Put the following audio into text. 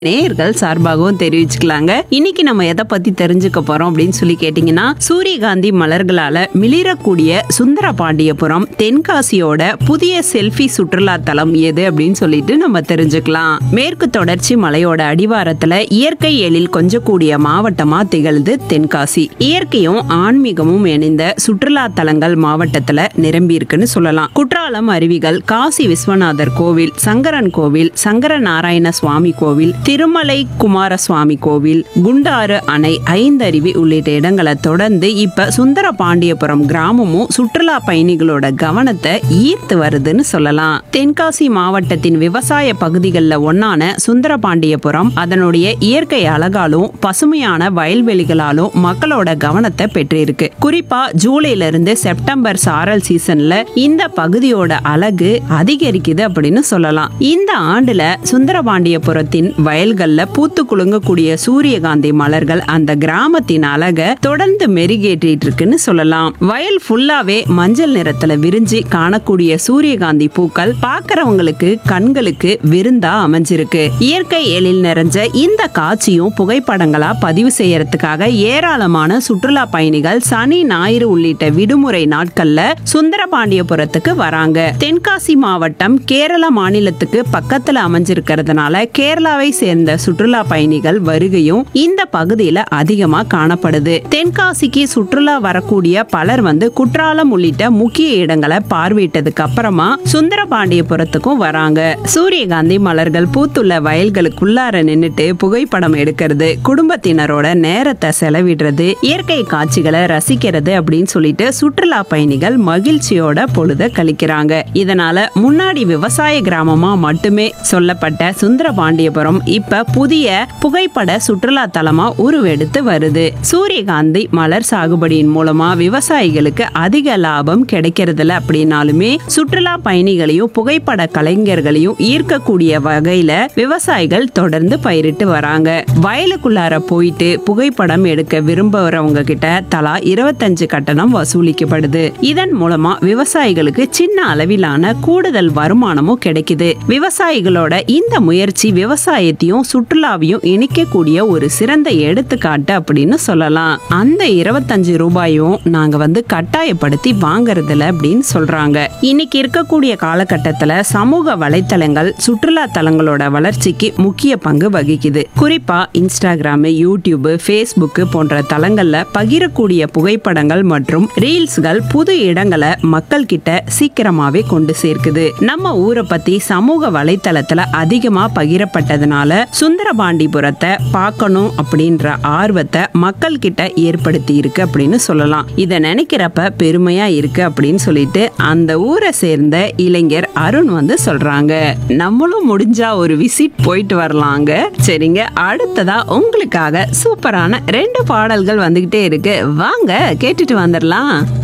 நேயர்கள் சார்பாகவும் தெரிவிச்சுக்கலாங்க இன்னைக்கு நம்ம எதை பத்தி தெரிஞ்சுக்க போறோம் அப்படின்னு சொல்லி கேட்டீங்கன்னா சூரியகாந்தி மலர்களால மிளிரக்கூடிய சுந்தரபாண்டியபுரம் தென்காசியோட புதிய செல்ஃபி சுற்றுலா தலம் எது அப்படின்னு சொல்லிட்டு நம்ம தெரிஞ்சுக்கலாம் மேற்கு தொடர்ச்சி மலையோட அடிவாரத்துல இயற்கை எழில் கொஞ்சக்கூடிய மாவட்டமா திகழ்ந்து தென்காசி இயற்கையும் ஆன்மீகமும் இணைந்த சுற்றுலா தலங்கள் மாவட்டத்துல நிரம்பி இருக்குன்னு சொல்லலாம் குற்றாலம் அருவிகள் காசி விஸ்வநாதர் கோவில் சங்கரன் கோவில் சங்கர நாராயண சுவாமி கோவில் திருமலை குமாரசுவாமி கோவில் குண்டாறு அணை ஐந்தருவி உள்ளிட்ட இடங்களை தொடர்ந்து இப்ப சுந்தர பாண்டியபுரம் கிராமமும் சுற்றுலா பயணிகளோட கவனத்தை ஈர்த்து வருதுன்னு சொல்லலாம் தென்காசி மாவட்டத்தின் விவசாய பகுதிகளில் ஒன்னான சுந்தரபாண்டியபுரம் அதனுடைய இயற்கை அழகாலும் பசுமையான வயல்வெளிகளாலும் மக்களோட கவனத்தை பெற்றிருக்கு குறிப்பா ஜூலைல இருந்து செப்டம்பர் சாரல் சீசன்ல இந்த பகுதியோட அழகு அதிகரிக்குது அப்படின்னு சொல்லலாம் இந்த ஆண்டுல சுந்தரபாண்டியபுரத்தின் வயல்கள்ல பூத்து குலுங்கக்கூடிய சூரியகாந்தி மலர்கள் அந்த கிராமத்தின் அழக தொடர்ந்து மெருகேற்றிட்டு இருக்குன்னு சொல்லலாம் வயல் ஃபுல்லாவே மஞ்சள் நிறத்துல விரிஞ்சு காணக்கூடிய சூரியகாந்தி பூக்கள் பார்க்கறவங்களுக்கு கண்களுக்கு விருந்தா அமைஞ்சிருக்கு இயற்கை எழில் நிறைஞ்ச இந்த காட்சியும் புகைப்படங்களா பதிவு செய்யறதுக்காக ஏராளமான சுற்றுலா பயணிகள் சனி ஞாயிறு உள்ளிட்ட விடுமுறை நாட்கள்ல சுந்தரபாண்டியபுரத்துக்கு வராங்க தென்காசி மாவட்டம் கேரள மாநிலத்துக்கு பக்கத்துல அமைஞ்சிருக்கிறதுனால கேரளாவை சேர்ந்த சுற்றுலா பயணிகள் வருகையும் இந்த பகுதியில அதிகமா காணப்படுது தென்காசிக்கு சுற்றுலா வரக்கூடிய பலர் வந்து குற்றாலம் உள்ளிட்ட முக்கிய இடங்களை பார்வையிட்டதுக்கு அப்புறமா சுந்தரபாண்டியபுரத்துக்கும் வராங்க சூரியகாந்தி மலர்கள் பூத்துள்ள வயல்களுக்குள்ளார நின்னுட்டு புகைப்படம் எடுக்கிறது குடும்பத்தினரோட நேரத்தை செலவிடுறது இயற்கை காட்சிகளை ரசிக்கிறது அப்படின்னு சொல்லிட்டு சுற்றுலா பயணிகள் மகிழ்ச்சியோட பொழுத கழிக்கிறாங்க இதனால முன்னாடி விவசாய கிராமமா மட்டுமே சொல்லப்பட்ட சுந்தரபாண்டியபுரம் இப்ப புதிய புகைப்பட சுற்றுலா தலமா உருவெடுத்து வருது சூரியகாந்தி மலர் சாகுபடியின் மூலமா விவசாயிகளுக்கு அதிக லாபம் கிடைக்கிறதுல அப்படின்னாலுமே சுற்றுலா பயணிகளையும் புகைப்பட கலைஞர்களையும் ஈர்க்கக்கூடிய வகையில விவசாயிகள் தொடர்ந்து பயிரிட்டு வராங்க வயலுக்குள்ளார போயிட்டு புகைப்படம் எடுக்க விரும்புறவங்க கிட்ட தலா இருபத்தஞ்சு கட்டணம் வசூலிக்கப்படுது இதன் மூலமா விவசாயிகளுக்கு சின்ன அளவிலான கூடுதல் வருமானமும் கிடைக்குது விவசாயிகளோட இந்த முயற்சி விவசாயத்தையும் சுற்றுலாவையும் இணைக்கக்கூடிய ஒரு சிறந்த எடுத்துக்காட்டு அப்படின்னு சொல்லலாம் அந்த இருபத்தஞ்சு ரூபாயும் நாங்க வந்து கட்டாயப்படுத்தி வாங்குறதில்ல அப்படின்னு சொல்றாங்க இன்னைக்கு இருக்கக்கூடிய காலகட்டத்துல சமூக வலைத்தளங்கள் சுற்றுலா தலங்களோட வளர்ச்சிக்கு முக்கிய பங்கு வகிக்குது குறிப்பா இன்ஸ்டாகிராம் யூடியூப் ஃபேஸ்புக் போன்ற தளங்கள்ல பகிரக்கூடிய புகைப்படங்கள் மற்றும் ரீல்ஸ்கள் புது இடங்களை மக்கள் கிட்ட சீக்கிரமாவே கொண்டு சேர்க்குது நம்ம ஊரை பத்தி சமூக வலைத்தளத்துல அதிகமா பகிரப்பட்டதுனால சுந்தரபாண்டிபுரத்தை பார்க்கணும் அப்படின்ற ஆர்வத்தை மக்கள் கிட்ட ஏற்படுத்தி இருக்கு அப்படின்னு சொல்லலாம் இதை நினைக்கிறப்ப பெருமையா இருக்கு அப்படின்னு சொல்லிட்டு அந்த ஊரை சேர்ந்த இளைஞர் அருண் வந்து சொல்றாங்க நம்மளும் முடிஞ்சா ஒரு விசிட் போயிட்டு வரலாங்க சரிங்க அடுத்ததா உங்களுக்காக சூப்பரான ரெண்டு பாடல்கள் வந்துகிட்டே இருக்கு வாங்க கேட்டுட்டு வந்துடலாம்